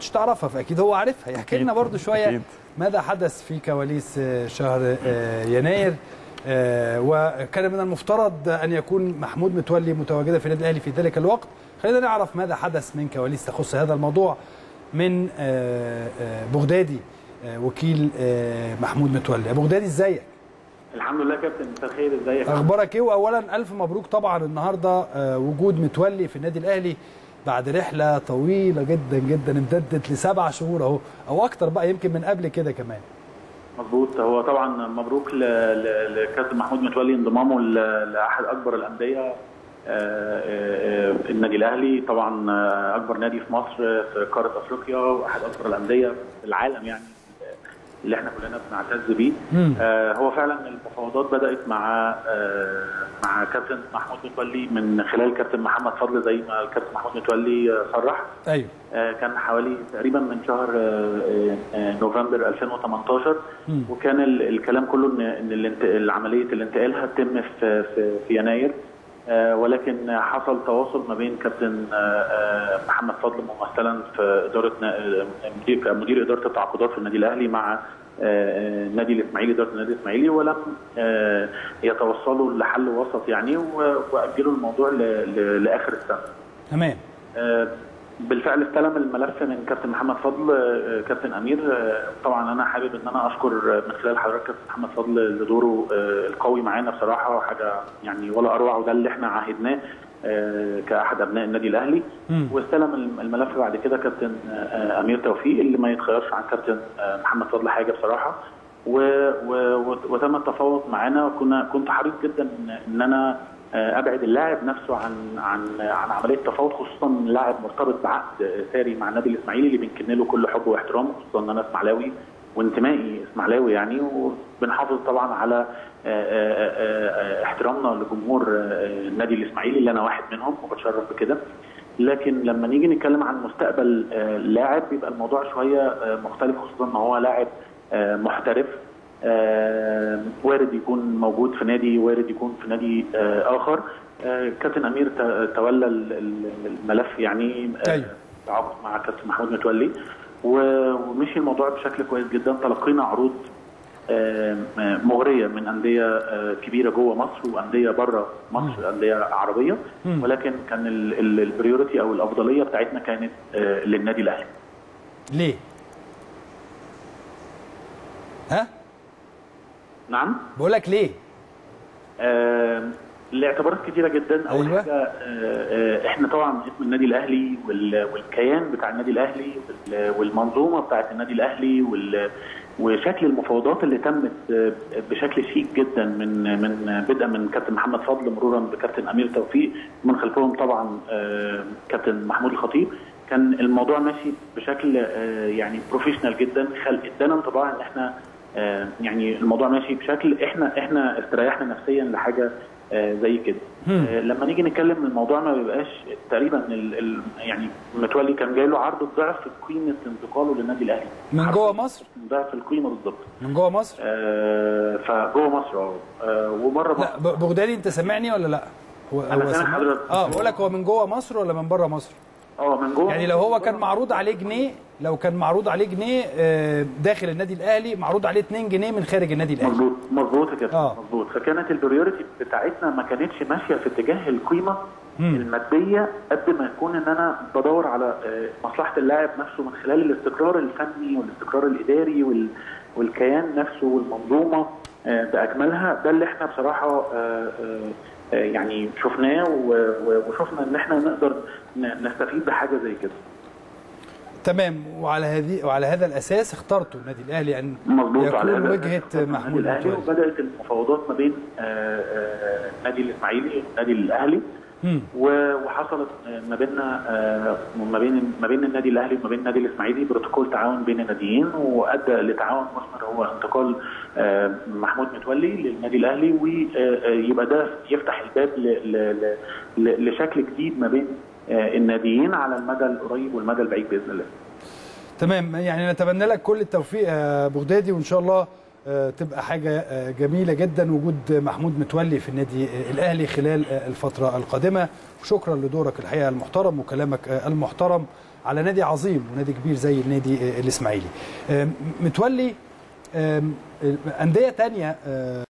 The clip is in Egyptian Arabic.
كنتش تعرفها فاكيد هو عارفها يحكي لنا برضو شويه أكيد. ماذا حدث في كواليس آه، شهر آه، يناير آه، وكان من المفترض ان يكون محمود متولي متواجدا في النادي الاهلي في ذلك الوقت خلينا نعرف ماذا حدث من كواليس تخص هذا الموضوع من آه، آه، بغدادي آه، وكيل آه، محمود متولي يا بغدادي ازيك الحمد لله كابتن مساء الخير ازيك اخبارك ايه واولا الف مبروك طبعا النهارده آه، وجود متولي في النادي الاهلي بعد رحله طويله جدا جدا امتدت لسبع شهور اهو او اكتر بقى يمكن من قبل كده كمان مظبوط هو طبعا مبروك ل- ل- لكابتن محمود متولي انضمامه ل- لاحد اكبر الانديه آه، آه، آه، النادي الاهلي طبعا آه، اكبر نادي في مصر في قاره افريقيا واحد اكبر الانديه في العالم يعني اللي احنا كلنا بنعتز بيه مم. آه، هو فعلا المفاوضات بدات مع آه، مع كابتن محمود متولي من خلال كابتن محمد فضل زي ما الكابتن محمود متولي آه، صرح ايوه آه، كان حوالي تقريبا من شهر آه، آه، نوفمبر 2018 مم. وكان ال- الكلام كله ان ان الانت- عمليه الانتقال هتتم في في, في يناير آه، ولكن حصل تواصل ما بين كابتن آه، آه، محمد فضل ممثلا في اداره نا- آه، مدير مدير اداره التعاقدات في النادي الاهلي مع آه، آه، النادي الاسماعيلي اداره النادي الاسماعيلي ولم آه، يتوصلوا لحل وسط يعني و- واجلوا الموضوع ل- ل- لاخر السنه. تمام آه، بالفعل استلم الملف من كابتن محمد فضل آه، كابتن امير آه، طبعا انا حابب ان انا اشكر آه، من خلال حضرتك كابتن محمد فضل لدوره آه، القوي معانا بصراحه حاجه يعني ولا اروع وده اللي احنا عهدناه آه، كاحد ابناء النادي الاهلي مم. واستلم الم- الملف بعد كده كابتن آه، امير توفيق اللي ما يتخيرش عن كابتن آه، محمد فضل حاجه بصراحه و و وت- وتم التفاوض معانا وكنا كنت حريص جدا ان إن انا آه، ابعد اللاعب نفسه عن عن عن عمليه التفاوض خصوصا إن اللاعب مرتبط بعقد آه، ساري مع النادي الاسماعيلي اللي بنكن له كل حب واحترام خصوصا ان انا اسماعيلاوي وانتمائي اسماعيلاوي يعني وبنحافظ طبعا على آه، آه، آه، آه، احترامنا لجمهور آه، النادي الاسماعيلي اللي انا واحد منهم وبتشرف بكده لكن لما نيجي نتكلم عن مستقبل آه، لاعب بيبقى الموضوع شويه آه، مختلف خصوصا ان هو لاعب آه، محترف آه، وارد يكون موجود في نادي وارد يكون في نادي آه، اخر آه، كابتن امير ت- تولى ال- ال- الملف يعني آه، أيوة. تعاقد مع كابتن محمود متولي و- ومشي الموضوع بشكل كويس جدا تلقينا عروض آه، آه، مغريه من انديه آه، كبيره جوه مصر وانديه بره مصر انديه عربيه مم. ولكن كان ال- ال- البريوريتي او الافضليه بتاعتنا كانت آه، للنادي الاهلي ليه ها نعم بقول لك ليه آه، لاعتبارات كتيره جدا اول أيوة. حاجه آه، آه، احنا طبعا اسم النادي الاهلي وال- والكيان بتاع النادي الاهلي وال- والمنظومه بتاعت النادي الاهلي وال- وشكل المفاوضات اللي تمت آه، بشكل شيك جدا من من بدءا من كابتن محمد فضل مرورا بكابتن امير توفيق من خلفهم طبعا آه، كابتن محمود الخطيب كان الموضوع ماشي بشكل آه، يعني بروفيشنال جدا خل ادانا انطباع ان احنا آه، يعني الموضوع ماشي بشكل احنا احنا استريحنا نفسيا لحاجه آه، زي كده مم. آه، لما نيجي نتكلم الموضوع ما بيبقاش تقريبا ال ال يعني متولي كان جاي له عرض ضعف قيمه انتقاله للنادي الاهلي من جوه مصر ضعف القيمه بالظبط من جوه مصر آه، فجوه مصر اه آه، وبره لا مصر ب- بغدادي انت سامعني ولا لا هو أنا هو سامع سامع- حضرتك. اه بقول لك هو من جوه مصر ولا من بره مصر اه من جوه يعني لو هو كان معروض عليه جنيه لو كان معروض عليه جنيه آه، داخل النادي الاهلي معروض عليه 2 جنيه من خارج النادي الاهلي مظبوط مظبوط كده آه. مظبوط فكانت البريوريتي بتاعتنا ما كانتش ماشيه في اتجاه القيمه مم. الماديه قد ما يكون ان انا بدور على آه، مصلحه اللاعب نفسه من خلال الاستقرار الفني والاستقرار الاداري وال والكيان نفسه والمنظومه آه، باكملها ده اللي احنا بصراحه آه، آه، آه، يعني شفناه و- و- وشفنا ان احنا نقدر ن- نستفيد بحاجه زي كده تمام وعلى هذه وعلى هذا الاساس اخترتوا النادي الاهلي ان مظبوط على يكون هذا وجهه الأساس محمود الأهلي متولي وبدات المفاوضات ما بين آه، آه، النادي الاسماعيلي والنادي الاهلي مم. و- وحصلت آه، ما بيننا آه، ما بين ما بين النادي الاهلي وما بين النادي الاسماعيلي بروتوكول تعاون بين الناديين وادى لتعاون مثمر هو انتقال آه، محمود متولي للنادي الاهلي ويبقى ده يفتح الباب ل- ل- ل- لشكل جديد ما بين آه، الناديين على المدى القريب والمدى البعيد باذن الله. تمام يعني نتمنى لك كل التوفيق يا بغدادي وان شاء الله آه، تبقى حاجه آه، جميله جدا وجود محمود متولي في النادي آه، الاهلي خلال آه، الفتره القادمه وشكرا لدورك الحقيقه المحترم وكلامك آه، المحترم على نادي عظيم ونادي كبير زي النادي الاسماعيلي متولي انديه تانية